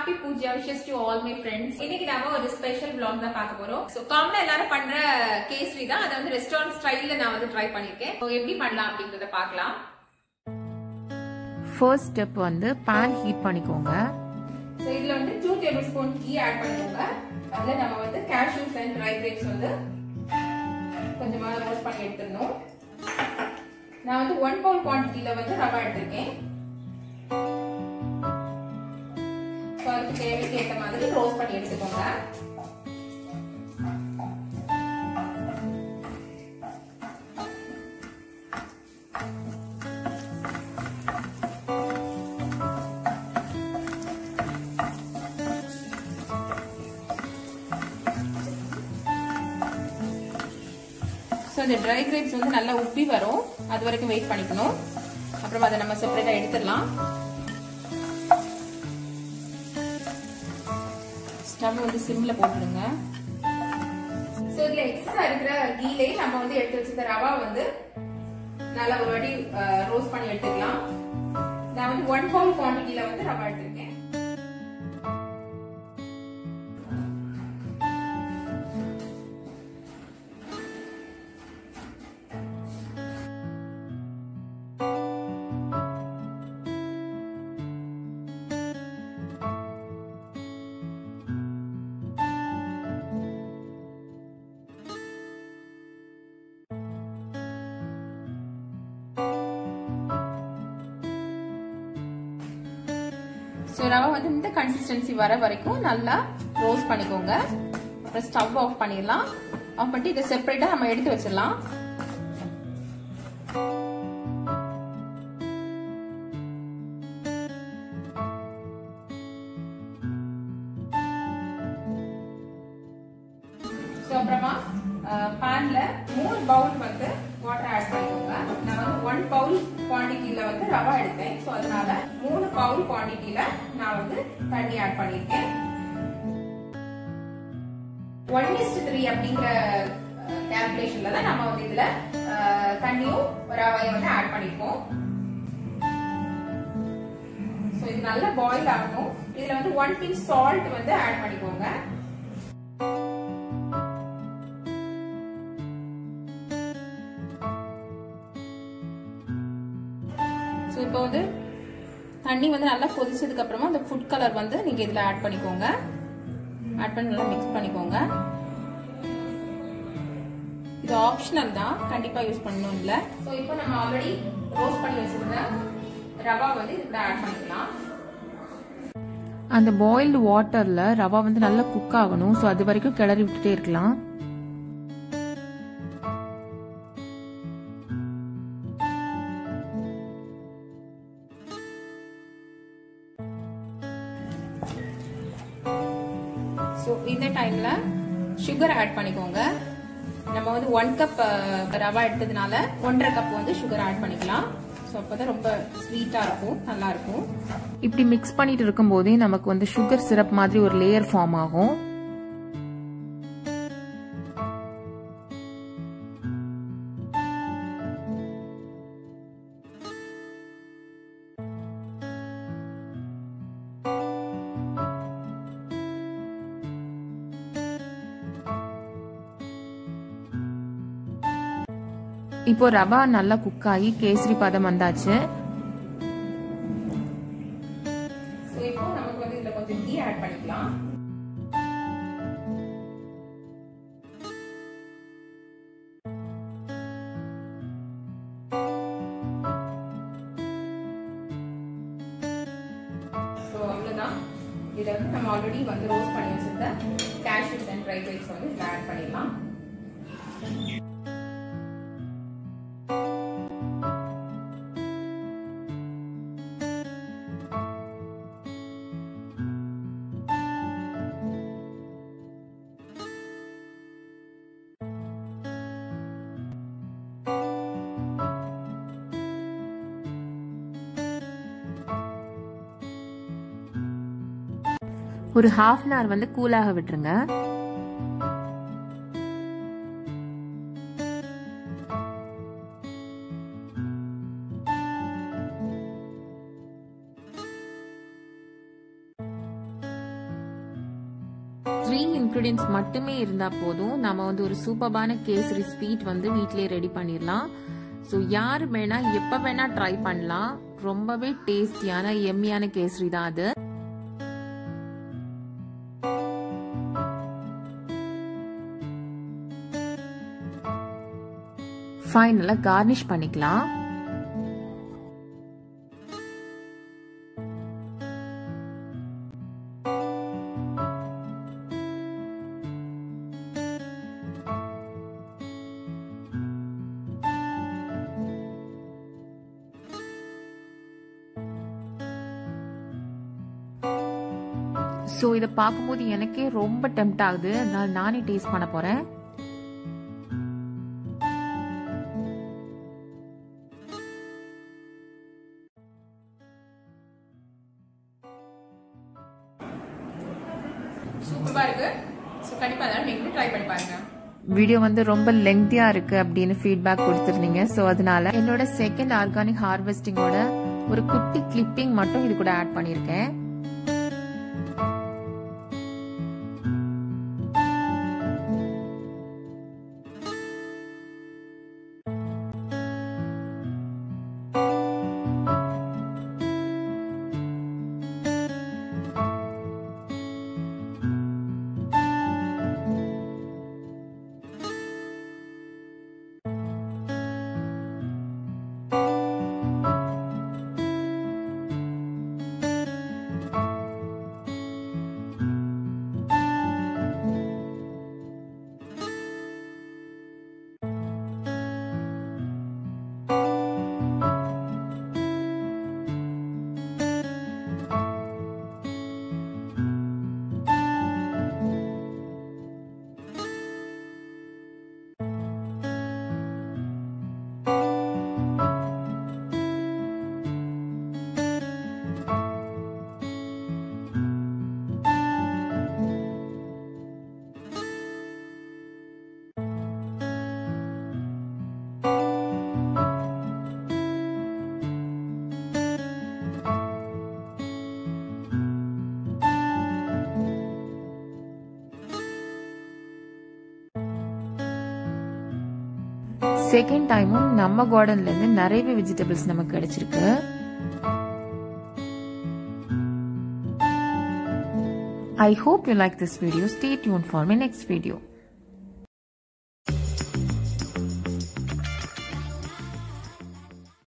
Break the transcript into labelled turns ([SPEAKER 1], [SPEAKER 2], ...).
[SPEAKER 1] Happy puja wishes to all my friends இன்னைக்கு நாம ஒரு ஸ்பெஷல் vlog தான் பார்க்க போறோம் சோ காமனா எல்லாரும் பண்ற கேசரி தான் அதை வந்து ரெஸ்டாரண்ட் ஸ்டைல்ல நான் வந்து ட்ரை பண்ணிருக்கேன் So, எப்படி பண்ணலாம் அப்படிங்கறத பார்க்கலாம்
[SPEAKER 2] ஃபர்ஸ்ட் ஸ்டெப் வந்து பேன் ஹீட் பண்ணிக்கோங்க
[SPEAKER 1] சோ இதுல வந்து two table spoon ghee add பண்ணிக்கோங்க அதுல நம்ம வந்து கேஷ்யூஸ் அண்ட் ட்ரை கிரேப்ஸ் வந்து கொஞ்சமா ரோஸ்ட் பண்ணி எடுத்துடணும் நான் வந்து ஒன் பவுண்ட் குவான்டிட்டியில வந்து ரவா எடுத்திருக்கேன் So, அதுக்கு தேவைக்கு ஏற்ற மாதிரி ரோஸ்ட் பண்ணி எடுத்துக்கோங்க ஸோ இந்த ட்ரை கிரேப்ஸ் வந்து நல்லா உப்பி வரும் அது வரைக்கும் வெயிட் பண்ணிக்கணும் அப்புறம் அதை நம்ம செப்பரேட்டாக எடுத்துடலாம் ஸ்டவ் வந்து சிம்ல போட்டுடுங்க ஸோ இதுல எக்ஸ்ட்ரா இருக்கிற கீலே நம்ம வந்து எடுத்து வச்சிருக்க ரவா வந்து நல்லா ஒரு வாட்டி ரோஸ்ட் பண்ணி எடுத்துக்கலாம் நான் வந்து ஒன் பவுண்ட் குவான்டிட்டியில வந்து ரவா எடுத்திருக்கேன் ஸோ ரவை வந்து இந்த கன்சிஸ்டன்சி வர வரைக்கும் நல்லா ரோஸ்ட் பண்ணிக்கோங்க அப்புறம் ஸ்டவ் ஆஃப் பண்ணிடலாம் ஆஃப் பண்ணிட்டு இதை செப்பரேட்டாக நம்ம எடுத்து வச்சிடலாம் ஸோ அப்புறமா பேன்ல மூணு பவுல் வந்து வாட்டர் ஆட் பண்ணிக்கோங்க நான் வந்து ஒன் பவுல் குவான்டிட்டியில வந்து ரவா எடுத்தேன் ஸோ அதனால மூணு பவுல் குவான்டிட்டியில நான் வந்து தண்ணி ஆட் பண்ணியிருக்கேன் ஒன் இஸ்ட் த்ரீ அப்படிங்கிற கேல்குலேஷன்ல தான் நம்ம வந்து இதுல தண்ணியும் ரவையும் வந்து ஆட் பண்ணிருக்கோம் ஸோ இது நல்லா பாயில் ஆகணும் இதுல வந்து ஒன் பிஞ்ச் சால்ட் வந்து ஆட் பண்ணிக்கோங்க ஸோ இப்போ வந்து தண்ணி வந்து நல்லா கொதிச்சதுக்கு அப்புறமா அந்த ஃபுட் கலர் வந்து நீங்க இதுல ஆட் பண்ணிக்கோங்க ஆட் பண்ணி நல்லா மிக்ஸ் பண்ணிக்கோங்க இது ஆப்ஷனல் தான் கண்டிப்பா யூஸ் பண்ணணும் இல்ல ஸோ இப்போ நம்ம ஆல்ரெடி ரோஸ்ட் பண்ணி வச்சிருந்த ரவா வந்து இதுல ஆட் பண்ணிக்கலாம்
[SPEAKER 2] அந்த பாயில்டு வாட்டர்ல ரவா வந்து நல்லா குக் ஆகணும் ஸோ அது வரைக்கும் கிளறி விட்டுட்டே இருக்கலாம்
[SPEAKER 1] ஸோ இந்த டைம்ல சுகர் ஆட் பண்ணிக்கோங்க நம்ம வந்து ஒன் கப் ரவா எடுத்ததுனால ஒன்றரை கப் வந்து சுகர் ஆட் பண்ணிக்கலாம் ஸோ அப்போதான் ரொம்ப ஸ்வீட்டா இருக்கும் நல்லா இருக்கும்
[SPEAKER 2] இப்படி மிக்ஸ் பண்ணிட்டு இருக்கும்போதே நமக்கு வந்து சுகர் சிரப் மாதிரி ஒரு லேயர் ஃபார்ம் ஆகும் இப்போ ரவா நல்லா குக் ஆகி கேசரி பதம் வந்தாச்சு
[SPEAKER 1] ஸோ இப்போ நமக்கு வந்து இதுல கொஞ்சம் கீ ஆட் பண்ணிக்கலாம் ஸோ அவ்வளோதான் இதை வந்து நம்ம ஆல்ரெடி வந்து ரோஸ்ட் பண்ணி வச்சிருந்த கேஷ்யூஸ் அண்ட் ட்ரை கிரேப்ஸ் வந்து இதில் ஆட் பண்ணிடலாம்
[SPEAKER 2] ஒரு ஹாஃப் அன் ஹவர் வந்து கூலாக விட்டுருங்க த்ரீ இன்க்ரீடியன்ஸ் மட்டுமே இருந்தா போதும் நம்ம வந்து ஒரு சூப்பர்பான கேசரி ஸ்வீட் வந்து வீட்லயே ரெடி பண்ணிடலாம் ஸோ யார் வேணா எப்ப வேணா ட்ரை பண்ணலாம் ரொம்பவே டேஸ்டியான எம்மியான கேசரி தான் அது ஃபைனலா கார்னிஷ் பண்ணிக்கலாம் ஸோ இதை பார்க்கும்போது எனக்கே ரொம்ப டெம்ட் ஆகுது அதனால நானே டேஸ்ட் பண்ண போறேன்
[SPEAKER 1] சூப்பரா இருக்கு ஸோ கண்டிப்பா அதெல்லாம் நீங்களும் ட்ரை பண்ணி பாருங்க
[SPEAKER 2] வீடியோ வந்து ரொம்ப லெங்க்தியா இருக்கு அப்படின்னு ஃபீட்பேக் கொடுத்துருந்தீங்க ஸோ அதனால என்னோட செகண்ட் ஆர்கானிக் ஹார்வெஸ்டிங்கோட ஒரு குட்டி கிளிப்பிங் மட்டும் இது கூட ஆட் பண்ணியிருக்கேன் செகண்ட் டைமும் நம்ம கார்டன்ல இருந்து நிறையவே வெஜிடபிள்ஸ் நமக்கு கிடைச்சிருக்கு I hope you like this video. Stay tuned for my next video.